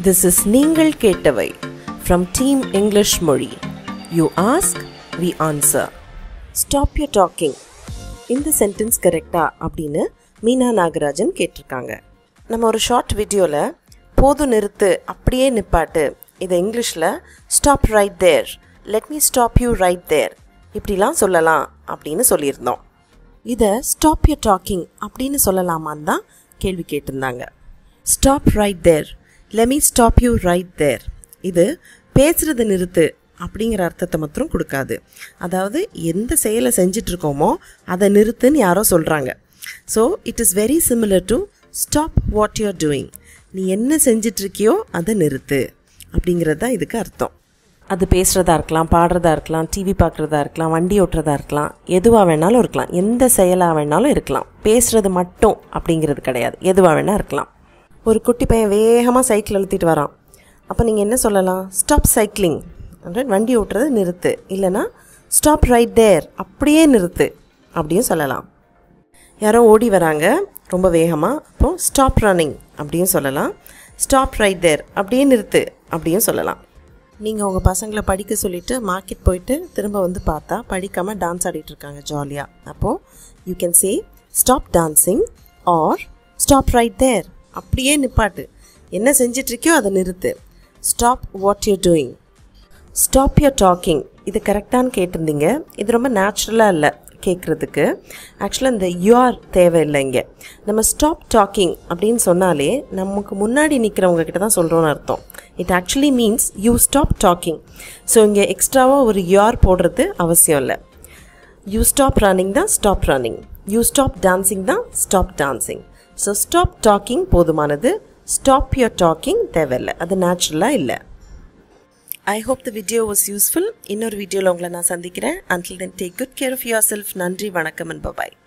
This is நீங்கள் கேட்டவை from Team English மொழி You ask, we answer. Stop your talking. இந்த சென்டென்ஸ் கரெக்டா அப்படின்னு மீனா நாகராஜன் கேட்டிருக்காங்க நம்ம ஒரு ஷார்ட் வீடியோவில் போதும் நிறுத்து அப்படியே நிப்பாட்டு இதை இங்கிலீஷில் stop right there let me stop you right there இப்படிலாம் சொல்லலாம் அப்படின்னு சொல்லியிருந்தோம் இதை ஸ்டாப் யூர் டாக்கிங் அப்படின்னு சொல்லலாமான்னு தான் கேள்வி கேட்டிருந்தாங்க stop right there let me stop you right there இது பேசுறது நிறுத்து அப்படிங்கிற அர்த்தத்தை மாத்திரம் கொடுக்காது அதாவது எந்த செயலை செஞ்சிட்ருக்கோமோ அதை நிறுத்துன்னு யாரோ சொல்கிறாங்க so it is very similar to stop what you are doing நீ என்ன செஞ்சிட்ருக்கியோ அதை நிறுத்து அப்படிங்கிறது தான் இதுக்கு அர்த்தம் அது பேசுகிறதா இருக்கலாம் பாடுறதா இருக்கலாம் டிவி பார்க்குறதா இருக்கலாம் வண்டி ஓட்டுறதா இருக்கலாம் எதுவாக வேணாலும் இருக்கலாம் எந்த செயலாக வேணாலும் இருக்கலாம் பேசுகிறது மட்டும் அப்படிங்கிறது கிடையாது எதுவாக வேணால் இருக்கலாம் ஒரு குட்டி பையன் வேகமாக சைக்கிள் அழுத்திட்டு வரான் அப்போ நீங்கள் என்ன சொல்லலாம் ஸ்டாப் சைக்கிளிங் வண்டி ஓட்டுறதை நிறுத்து இல்லைனா ஸ்டாப் ரைட் தேர் அப்படியே நிறுத்து அப்படியும் சொல்லலாம் யாரோ ஓடி வராங்க ரொம்ப வேகமாக அப்போ ஸ்டாப் ரன்னிங் அப்படியும் சொல்லலாம் ஸ்டாப் ரைட் தேர் அப்படியே நிறுத்து அப்படியும் சொல்லலாம் நீங்கள் உங்கள் பசங்களை படிக்க சொல்லிவிட்டு மார்க்கெட் போயிட்டு திரும்ப வந்து பார்த்தா படிக்காமல் டான்ஸ் ஆடிட்டு இருக்காங்க ஜாலியாக அப்போது you can say stop dancing or stop right there அப்படியே நிப்பாட்டு என்ன செஞ்சிட்ருக்கியோ அதை நிறுத்து stop what you doing stop your talking இது கரெக்டானு கேட்டிருந்தீங்க இது ரொம்ப நேச்சுரலாக இல்லை கேட்குறதுக்கு ஆக்சுவலாக இந்த யூஆர் தேவையில்லை இங்கே நம்ம ஸ்டாப் டாக்கிங் அப்படின்னு சொன்னாலே நமக்கு முன்னாடி நிற்கிறவங்க கிட்ட தான் சொல்கிறோன்னு அர்த்தம் it actually means you stop talking so இங்கே எக்ஸ்ட்ராவாக ஒரு யூஆர் போடுறது அவசியம் இல்லை யூ ஸ்டாப் ரன்னிங் தான் stop running you stop dancing தான் stop dancing so stop talking போதுமானது ஸ்டாப் யுவர் டாக்கிங் தேவையில்லை அது நேச்சுரலாக இல்லை I hope the video was useful இன்னொரு வீடியோவில் உங்களை நான் சந்திக்கிறேன் until then take good care of yourself நன்றி வணக்கம் அண்ட் பபாய்